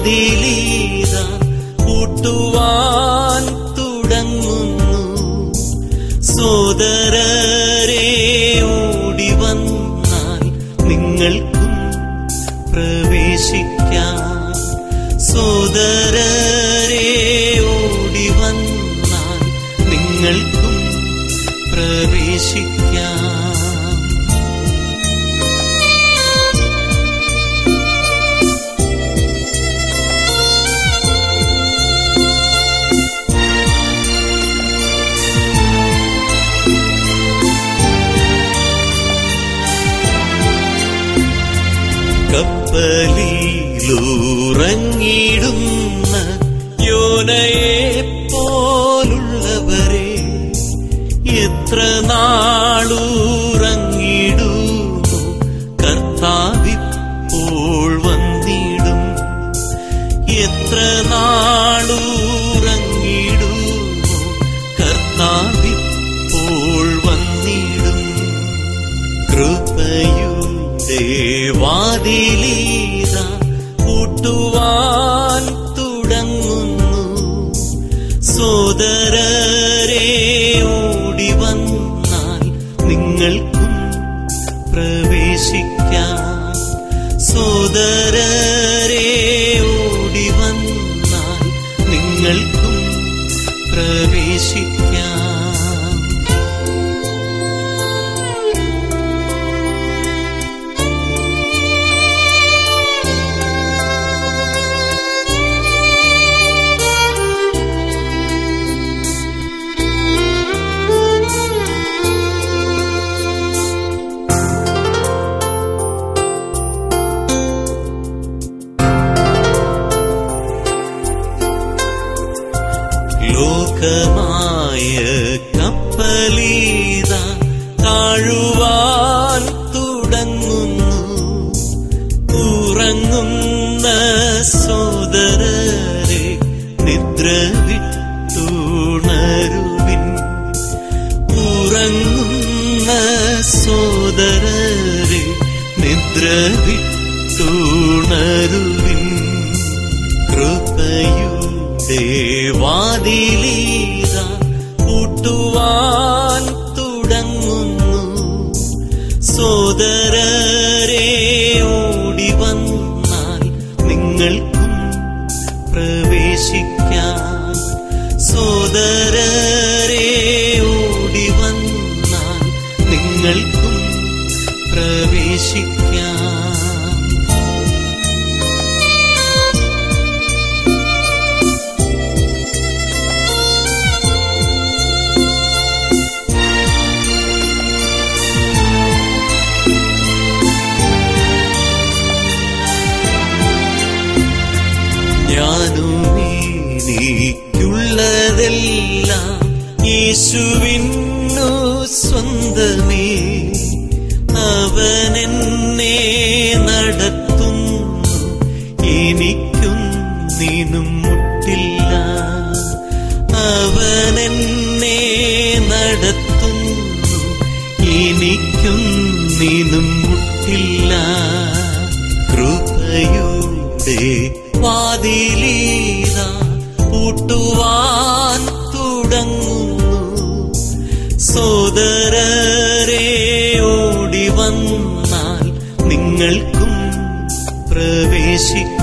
വാതിലീത കൂട്ടുവാൻ തുടങ്ങുന്നു സോദരരെ ഓടി വന്നാൽ നിങ്ങൾക്കും പ്രവേശിക്കാം സോദരരെ ഓടി വന്നാൽ നിങ്ങൾക്കും പ്രവേശിക്കാം കപ്പലിലുറങ്ങിടുന്ന യോനയെ പോലുള്ളവരെ എത്ര നാളുറങ്ങിടുന്നു കർത്താവിപ്പോൾ വന്നിടും എത്ര നാളുറങ്ങിടുന്നു കർത്താവിപ്പോൾ വന്നിടും കൃപയുടെ വാതിലീത കൂട്ടുവാൻ തുടങ്ങുന്നു സോദരരെ ഓടി വന്നാൽ നിങ്ങൾക്കും പ്രവേശിക്കാം സോദരരെ ഓടി വന്നാൽ നിങ്ങൾക്കും പ്രവേശിക്കാം ലോകമായ കപ്പലീത താഴുവാൻ തുടങ്ങുന്നു ഉറങ്ങുന്ന സോദരരെ നിദ്ര വിട്ടുണരുവിൻ ഉറങ്ങുന്ന സോദരരെ നിദ്ര വിട്ടുണരുവിൻ കൃപയുടെ വാതിലീത കൂട്ടുവാൻ തുടങ്ങുന്നു സോദരരെ ഓടി വന്നാൽ നിങ്ങൾക്കും പ്രവേശിക്കാം സോദരരെ ഓടി വന്നാൽ നിങ്ങൾക്കും പ്രവേശിക്കാം ഞാനുമീനിക്കുള്ളതെല്ലാം യേശുവിന്നു സ്വന്തമേ അവനെന്നെ നടത്തുന്നു എനിക്കും നീനും മുട്ടില്ല അവനെന്നെ നടത്തുന്നു എനിക്കും നീനും മുട്ടില്ല കൃപയുടെ വാതിലീത കൂട്ടുവാൻ തുടങ്ങുന്നു സോദരരെ ഓടി വന്നാൽ നിങ്ങൾക്കും പ്രവേശിക്കാം